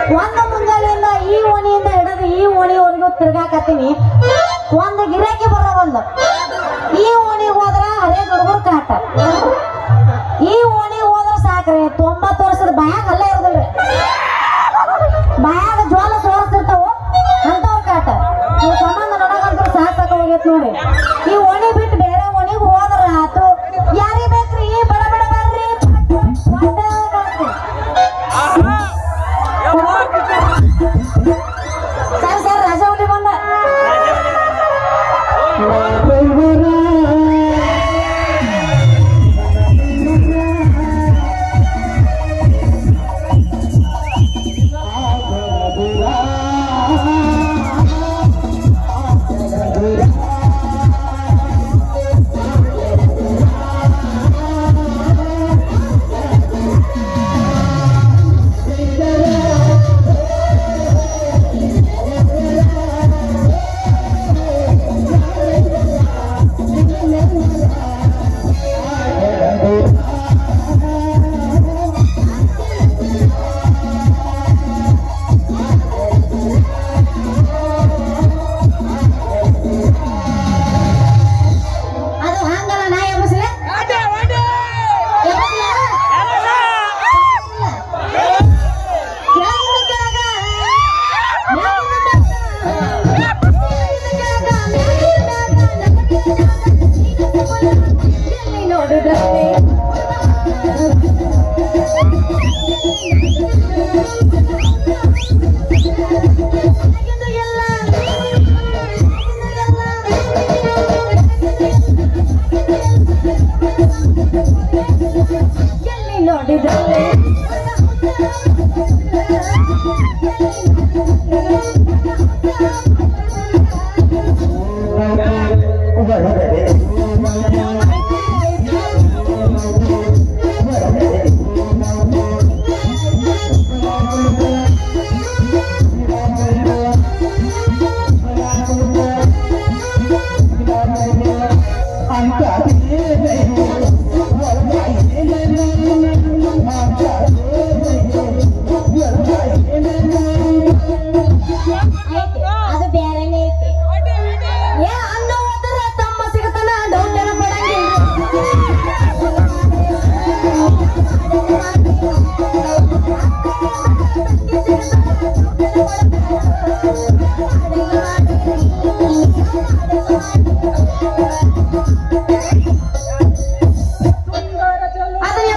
ಒಂದು ಮುಂಜಾನೆಯಿಂದ ಈ ಓಣಿಯಿಂದ ಹಿಡಿದು ಈ ಓಣಿವರೆಗೂ ತಿರ್ಗಾಕತ್ತೀನಿ ಒಂದು ಗಿರಾಕಿ ಬರೋವಲ್ದು ಈ ಓಣಿಗೆ ಹೋದ್ರ ಹರೇ ಹುಡುಗರು ಕಾಟ ಈ ಓಣಿಗೆ ಹೋದ್ರ ಸಾಕ್ರಿ ತೊಂಬತ್ತು ವರ್ಷದ ಬಾಯಾಗ ಅಲ್ಲೇ ಇರೋದಿಲ್ರಿ ಬಾಯಾಗ ಜ್ವಾಲ ಸೋರಿಸ್ತಿರ್ತಾವ ಅಂತವ್ರ ಕಾಟ ಇವ್ ಸಂಬಂಧ ನನಗಂತೂ ಸಾಕ್ ಸಾಕ ಹೋಗೈತ್ ನೋಡಿ ಈ ಓಣಿ ಬಿಟ್ಟು ಬೇರೆ ಓಣಿಗೆ ಹೋದ್ರ ಆತು ಯಾರಿಗ್ ಬೇಕ್ರಿ ಬಡ ಬಡ ಬರ್ರಿ ಪಟ್ ಪಟ್ ಪಟ್ ಅಂತೀರಿ. ಸರ್ ಸರ್ ರಾಜ ಹುಲಿ ಬಂದ ಅದು ಹಂಗಲ್ಲ ನಾ ಎಬ್ಬಿಸ್ಲೆ? ಎಬ್ಬಿಸ್ಲ? ಕೆಳಗಿಂದ ಕೆಳಗ, ಮ್ಯಾಲಿಂದ ಮ್ಯಾಗ, ಕೆಳಗಿಂದ ಕೆಳಗ, ಮ್ಯಾಲಿಂದ ಮ್ಯಾಗ, ಎಲ್ಲಿ ನೋಡಿದ್ರೆ ಎಲ್ಲಿ ನೋಡಿದ್ರೆ ಐತಿ, ಅದು ಬೇರೆನೇ ಐತಿ ಏ ಅನ್ನ ಹೋದ್ರೆ ತಮ್ಮ ಸಿಗತನ ಡೌಟ್ ಏನೋ ಅದನ್ನ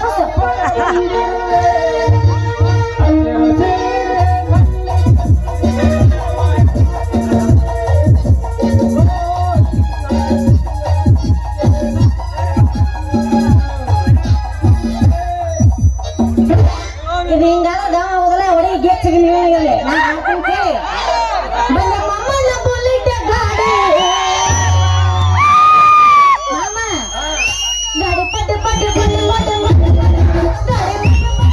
ಇದು ಹಿಂಗಾದ್ರೆ ದಮ ಹೋಗಲ್ಲ ಹೊಡಿ ಗೆಚ್ಚಿಗೆ ನೀವೇ ನಾ ಹಾಕ್ತೀನಿ ಕೇಳಿ ಬಂದ ಮಮ್ಮನ ಬುಲೆಟ್ ಗಾಡಿ ಮಾಮ ಗಾಡಿ ಪಟ್ಟ ಪಟ್ಟ ಬಂದು ಮಟ ಮಟ ಗಾಡಿ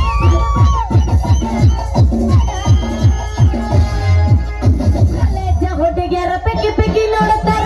ಕಾಲೇಜ ಹುಡುಗಿಯರ ಪೆಕ್ಕಿ ಪೆಕ್ಕಿ ನೋಡುತ್ತಾರ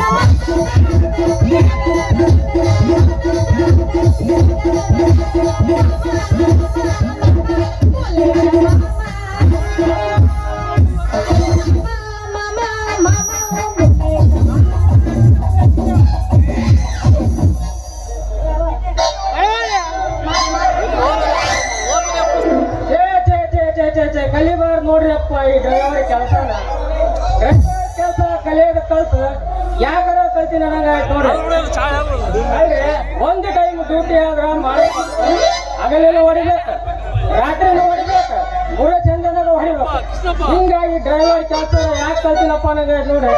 ಛೇ, ಛೇ, ಛೇ, ಛೇ, ಛೇ, ಛೇ, ಕಲಿಬಾರ್ದು ನೋಡ್ರಿ ಅಪ್ಪ ಈ ಡ್ರೈವರ್ ಕೆಲಸನ ಕೆಲಸ ಕಲಿಯೋದ ಕಲ್ತು ಯಾಕಾರ ಕಲ್ತೀನಿ ಅನ್ನಂಗಾಯ್ತು ನೋಡ್ರಿ ಅಲ್ರಿ ಒಂದು ಟೈಮ್ ಡ್ಯೂಟಿ ಆದ್ರ ಮಾಡಿ ಹಗಲೆಲ್ಲ ಹೊಡಿಬೇಕು ರಾತ್ರಿನೂ ಹೊಡಿಬೇಕು ಮೂರೇ ಚಂದನಾಗ ಹೊಡಿಬೇಕು ಹಿಂಗಾಗಿ ಡ್ರೈವರ್ ಕೆಲಸ ಯಾಕೆ ಕಲ್ತೀನಪ್ಪ ಅನ್ನಂಗಾಯ್ತು ನೋಡ್ರಿ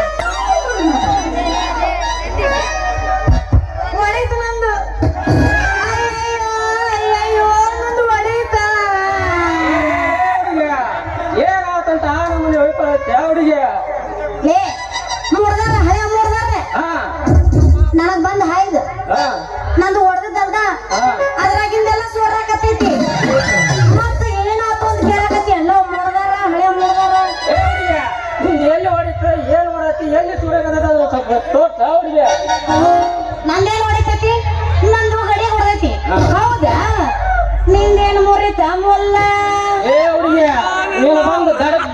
ಹೊಡೀತು ನಂದು ಅಯ್ಯಯ್ಯೋ, ಅಯ್ಯಯ್ಯೋ, ನಂದು ಹೊಡೀತ. ಹುಡುಗಿಯ, ಏನಾತಂತ ಆ ನಮ್ಮನೆ ಹೋಯ್ಕೊಳ್ಳುತ್ತೆ ಹುಡುಗಿ ಲೇ ಮುರ್ದಾರ ಹಳೆ ಮುರ್ದಾರ ಹಾ ನನಗ್ ಬಂದ್ ಹಾಯ್ದು ಹಾ ನಂದು ಹೊಡೆದಲ್ದ ಹಾ. ಅದ್ರಾಗಿಂದೆಲ್ಲ ಸೋರಾಕತ್ತೈತಿ ಮತ್ತ ಏನಾತು ಅಂತ ಕೇಳಕತ್ತಿ ಎಲ್ಲೋ ಮುರ್ದಾರ ಹಳೆ ಮುರ್ದಾರ ಏ ಹುಡುಗಿಯ, ನಿಂದ್ ಎಲ್ಲಿ ಹೊಡಿತ ಏನ್ ಮಾಡತ್ತಿ ಎಲ್ಲಿ ಸುಡಕದ ಸ್ವಲ್ಪ ತೋರ್ಸ ಹುಡುಗಿಯ ನಂದೇನ್ ಹೊಡಿತೈತಿ ನಂದು ಗಡಿ ಹೊಡೆದೈತಿ ಹಾ. ಹೌದಾ ನಿಂದೇನು ಮುರಿತ ಮುಲ್ಲ ಏ ಹುಡುಗಿಯ ನೀನು ಬಂದು ದಡಕ್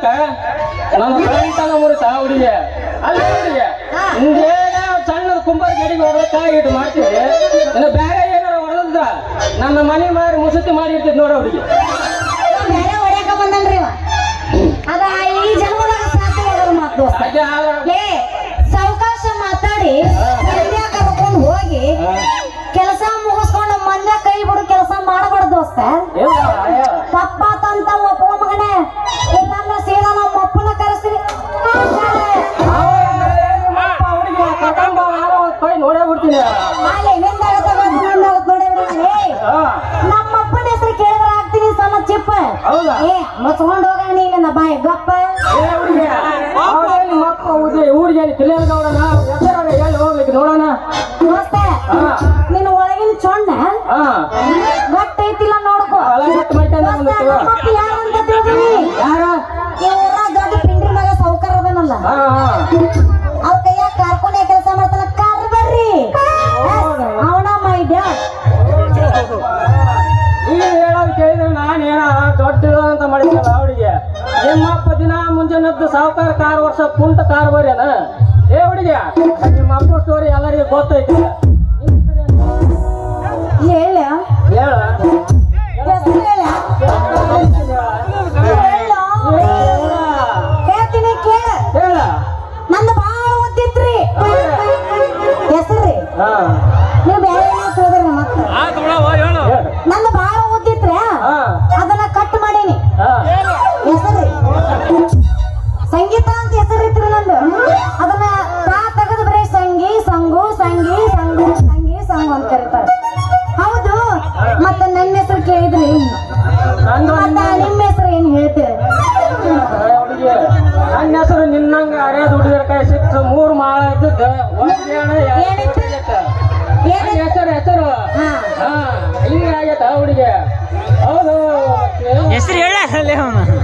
ಹೇಳಕ ನನ್ನ ಗಂಟನ ಮುರಿತ ಹುಡುಗಿ ಅಲ್ಲ ಹುಡುಗಿ ಹಿಂಗೇನ ಸಣ್ಣ ಕುಂಬಾರ ಗಡಿಗೆ ಹೊಡ್ಲಕ್ಕ ಇಟ್ಟು ಮಾಡ್ತೀವಿ ಇನ್ನು ಬೇರೆ ಏನಾರ ಹೊಡೆದ್ರ ನನ್ನ ಮನೆ ಮಾರಿ ಮುಸುತಿ ಮಾಡಿರ್ತಿದ್ ನೋಡ ಹುಡುಗಿ ಬೇರೆ ಹೊಡ್ಯಾಕ ಬಂದನ್ರಿ ಇವ ಅದ ಈ ಜನ್ಮದಾಗ ಸಾಧ್ಯ ಹೋಗೋದು ಮಾತು ದೋಸ್ತ ಅದೇ ಆ- ಲೇ ಸಾವಕಾಶ ಮಾತಾಡಿ ಮಂದ್ಯ ಕರ್ಕೊಂಡು ಹೋಗಿ ಕೆಲಸ ಮುಗಿಸ್ಕೊಂಡು ಮಂದ್ಯ ಕೈ ಬಿಡು ಕೆಲಸ ಮಾಡಬಾರ್ದು ದೋಸ್ತ ಇಲ್ಲ, ಅಯ್ಯ. ತಪ್ಪಾತಂತ ಒಪ್ಪ ಮಗನೇ ಇಲ್ಲಾಂದ್ರೆ ಸೀದಾ ನಮ್ಮ ಅಪ್ಪನ ಕರೆಸ್ರಿ ಅವ ನಿಮ್ಮಪ್ಪ ಹುಡುಗಿ ಕರ್ಕೊಂಡ್ ಬಾ, ಯಾರೋ ಒಂದ್ ಕೈ ನೋಡೇ ಬಿಡ್ತೀನಿ ಅಲ್ಲಿ ನಿಂದಾಗತ್ತ ನಿಂದಾಗತ್ತ ನೋಡಿ ಬಿಡು. ಏ ಹಾ, ನಮ್ಮ ಅಪ್ಪನ ಹೆಸರು ಕೇಳಿದ್ರೆ ಆಗ್ತೀನಿ ಸಣ್ಣ ಚಿಪ್ಪ ಹೌದಾ ಏ ಮುಚ್ಕೊಂಡು ಹೋಗ ನೀನಿಂದ ಬಾಯಿ ಗಪ್ಪ ಏ ಹುಡುಗಿ ಅವನೇ ನಿಮ್ಮಪ್ಪ ಹುಡುಗಿ ಊರಿಗೆ ತಿಳಿಯ ನೋಡೋಣ ಹೆಸರಾಗ ಎಲ್ಲಿ ಹೋಗ್ಲಿಕ್ಕೆ ನೋಡೋಣ ದೋಸ್ತ ಹಾ ನಿನ್ನ ಒಳಗಿನ ಚೊಣ್ಣ ಹಾ ಗಟ್ಟ ಐತಿಲ್ಲ ನೋಡ್ಕೋ ಅಲ್ಲ ಗಟ್ಟ ಮಾಡ್ಕೊಂಡ್ ದೋಸ್ತ, ಬಂದಿತ್ತು. ನಮ್ಮಪ್ಪ ಯಾರಂತ ತಿಳಿದೀನಿ ಯಾರ ಈ ಊರಾಗ ದೊಡ್ಡ ಪಿಂಡ್ರಿ ಮಗ ಸೌಕರ್ ಅದನಲ್ಲ ಹಾ ಹಾ ಅವ್ರ ಕೈಯಾಗ ಕಾರ್ಕೊನೆ ಕೆಲಸ ಮಾಡ್ತಾನ ಕಾರ್ ಬರ್ರಿ ಅವನ ಮೈ ಡ್ಯಾಡ್ ಈಗ ಹೇಳೋದು ಕೇಳಿದ್ರೆ ನಾನು ಏನ ದೊಡ್ಡದು ಅಂತ ಮಾಡಿದ್ನಲ್ಲ ಅವಳಿಗೆ ನಿಮ್ಮಪ್ಪ ದಿನ ಮುಂಜಾನೆ ಎದ್ದು ಸಾವುಕಾರ ಕಾರ್ ವರ್ಷ ಕುಂಟ ಕಾರ್ ಬರ್ಯಾನ ಏ ಹುಡುಗಿ ನಿಮ್ಮ ಅಪ್ಪ ಸ್ಟೋರಿ ಎಲ್ಲರಿಗೂ ಗೊತ್ತೈತಿ ಹೇಳ ಹೇಳ ಹೆಸರು ಹೇಳ ಹೇಳ್ತೀನಿ ಕೇಳ ಹೇಳ ನಂದು ಬಾಳ ಓದಿತ್ರಿ ಹೆಸರ್ರಿ ಹಾ ನೀವು ಬೇರೆ ಏನೋ ತಿಳಿದ್ರಿ ಮತ್ತೆ ಹೇಳ ನಂದು ಬಾಳ ಓದಿತ್ರಿ ಹಾ ಅದನ್ನ ಕಟ್ ಮಾಡೀನಿ ಹಾ ಹೆಸರ್ರಿ ಸಂಗೀತ ಅಂತ ಹೆಸರಿತ್ರಿ ನಂದು ಅದನ್ನ ತಾ ತೆಗೆದು ಬರೀ ಸಂಗಿ ಸಂಗು ಸಂಗಿ ಸಂಗು ಸಂಗಿ ಸಂಗು ಅಂತ ಕರೀತಾರೆ ಹೌದು ಮತ್ತೆ ನನ್ನ ಹೆಸರು ಕೇಳಿದ್ರಿ ನಂದು ಮತ್ತ ನಿಮ್ಮ ಹೆಸರು ಏನ್ ಹೇಳ್ತೀರಿ ಹುಡುಗಿ ನನ್ನ ಹೆಸರು ನಿನ್ನಂಗ ಅರೆ ದುಡಿದ್ರ ಕೈ ಸಿಕ್ಸ್ ಮೂರ್ ಮಾಳ ಇದ್ದದ್ದು ಒಂದ್ ಏಣ ಏನಿತ್ತು? ನನ್ನ ಏನ್ ಹೆಸರು ಹೆಸರು ಹಾ ಹಾ ಹಿಂಗ ಆಗೈತ ಹುಡುಗಿ ಹೌದು ಹೆಸರು ಹೇಳ ಅವನು